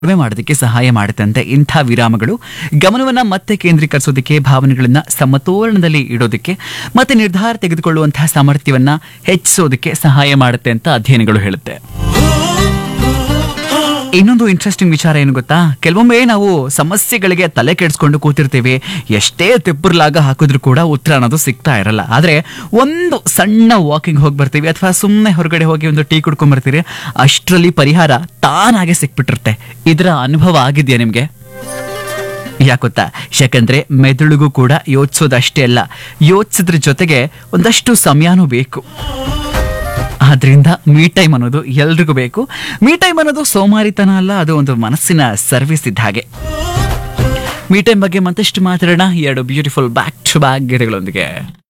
ಕಡಿಮೆ ಮಾಡೋದಕ್ಕೆ ಸಹಾಯ ಮಾಡುತ್ತಂತೆ ಇಂಥ ವಿರಾಮಗಳು ಗಮನವನ್ನ ಮತ್ತೆ ಕೇಂದ್ರೀಕರಿಸೋದಕ್ಕೆ ಭಾವನೆಗಳನ್ನ ಸಮತೋಲನದಲ್ಲಿ ಇಡೋದಕ್ಕೆ ಮತ್ತೆ ನಿರ್ಧಾರ ತೆಗೆದುಕೊಳ್ಳುವಂತಹ ಸಾಮರ್ಥ್ಯವನ್ನ ಹೆಚ್ಚಿಸೋದಕ್ಕೆ ಸಹಾಯ ಮಾಡುತ್ತೆ ಅಂತ ಅಧ್ಯಯನಗಳು ಹೇಳುತ್ತೆ ಇನ್ನೊಂದು ಇಂಟ್ರೆಸ್ಟಿಂಗ್ ವಿಚಾರ ಏನು ಗೊತ್ತಾ ಕೆಲವೊಮ್ಮೆ ನಾವು ಸಮಸ್ಯೆಗಳಿಗೆ ತಲೆ ಕೆಡಿಸ್ಕೊಂಡು ಕೂತಿರ್ತೀವಿ ಎಷ್ಟೇ ತೆಪ್ಪರ್ಲಾಗ ಹಾಕಿದ್ರು ಕೂಡ ಉತ್ತರ ಅನ್ನೋದು ಸಿಗ್ತಾ ಇರಲ್ಲ ಆದ್ರೆ ಒಂದು ಸಣ್ಣ ವಾಕಿಂಗ್ ಹೋಗಿ ಬರ್ತೀವಿ ಅಥವಾ ಸುಮ್ಮನೆ ಹೊರಗಡೆ ಹೋಗಿ ಒಂದು ಟೀ ಕುಡ್ಕೊಂಡ್ ಬರ್ತೀರಿ ಅಷ್ಟರಲ್ಲಿ ಪರಿಹಾರ ತಾನಾಗೆ ಸಿಕ್ಬಿಟ್ಟಿರುತ್ತೆ ಇದರ ಅನುಭವ ಆಗಿದೆಯಾ ನಿಮ್ಗೆ ಯಾಕೊತ್ತಾ ಯಾಕಂದ್ರೆ ಮೆದುಳಿಗೂ ಕೂಡ ಯೋಚಿಸೋದಷ್ಟೇ ಅಲ್ಲ ಯೋಚಿಸಿದ್ರ ಜೊತೆಗೆ ಒಂದಷ್ಟು ಸಮಯನೂ ಬೇಕು ಆದ್ರಿಂದ ಮೀ ಟೈಮ್ ಅನ್ನೋದು ಎಲ್ರಿಗೂ ಬೇಕು ಮೀ ಟೈಮ್ ಅನ್ನೋದು ಸೋಮಾರಿತನ ಅಲ್ಲ ಅದು ಒಂದು ಮನಸ್ಸಿನ ಸರ್ವಿಸ್ ಇದ್ದ ಹಾಗೆ ಮೀ ಟೈಮ್ ಬಗ್ಗೆ ಮತ್ತಷ್ಟು ಮಾತಾಡೋಣ ಎರಡು ಬ್ಯೂಟಿಫುಲ್ ಬ್ಯಾಕ್ ಟು ಬ್ಯಾಕ್ ಗಿಡಗಳೊಂದಿಗೆ